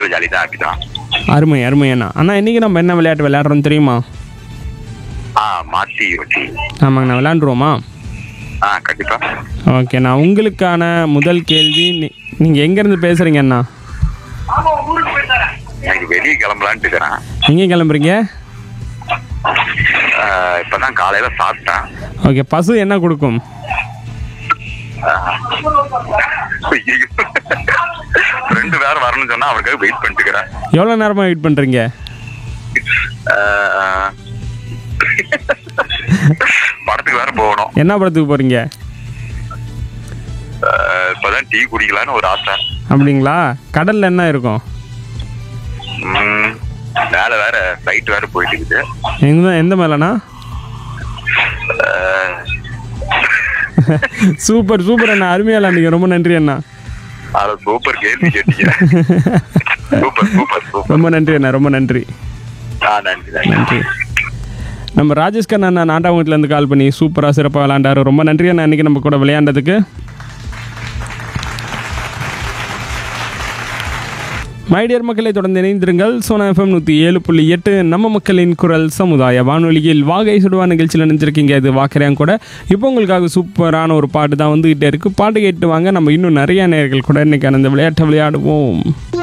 ஒரு ஜாலி தான் ஹாப்பி தான் அருமை அருமை அண்ணா அண்ணா இன்றைக்கி நம்ம என்ன விளையாட்டு விளையாடுறோம் தெரியுமா ஆ மாத்தி வச்சு ஆமாங்கண்ணா விளையாண்டுருவோமா ஆ கண்டிப்பா ஓகேண்ணா உங்களுக்கான முதல் கேள்வி நீங்கள் எங்கேருந்து பேசுகிறீங்க அண்ணா எனக்கு வெளியே கிளம்பலான்ட்டு இருக்கிறேன் எங்கே கிளம்புறீங்க ஆ, இப்பதான் காலையில சாப்பிட்டேன் ஓகே பசு என்ன கொடுக்கும் ஐயையோ. ரெண்டு பேரும் வரணும்னு சொன்னா அவனுக்காக வெயிட் பண்ணிட்டு இருக்கிறேன் எவ்வளோ நேரமாக வெயிட் பண்ணுறீங்க ஆ, படத்துக்கு வேற போகணும் என்ன படத்துக்கு போகிறீங்க ஆ, இப்பதான் டீ குடிக்கலான்னு ஒரு ஆசை அப்படிங்களா கடலில் என்ன இருக்கும் ம், மேல வேற ஃபிளைட் வேற போயிட்டு இருக்குது எந்த எந்த மேலண்ணா ஆ, சூப்பர் சூப்பர் அண்ணா அருமையாக நீங்கள் ரொம்ப நன்றி அண்ணா அத சூப்பர் கேள்வி கேட்டீங்க சூப்பர் சூப்பர் சூப்பர் ரொம்ப நன்றி அண்ணா ரொம்ப நன்றி ஆ நன்றி நன்றி நன்றி நம்ம ராஜேஷ் கண்ணா அண்ணா நாட்டாங்குளத்துலேருந்து கால் பண்ணி சூப்பராக சிறப்பாக விளையாண்டாரு ரொம்ப நன்றி அண்ணா இன்றைக்கி நம்ம கூட விளையாண்டதுக்கு மைடியர் மக்களை தொடர்ந்து இணைந்திருங்கள் சோனா எஃப்எம் நூற்றி ஏழு புள்ளி எட்டு நம்ம மக்களின் குரல் சமுதாய வானொலியில் வாகை சுடுவா நிகழ்ச்சியில் நினைச்சிருக்கீங்க இது வாக்குறேன் கூட இப்போ உங்களுக்காக சூப்பரான ஒரு பாட்டு தான் வந்துகிட்டே இருக்குது பாட்டு கேட்டு வாங்க நம்ம இன்னும் நிறைய நேர்கள் கூட இன்றைக்கான இந்த விளையாட்டை விளையாடுவோம்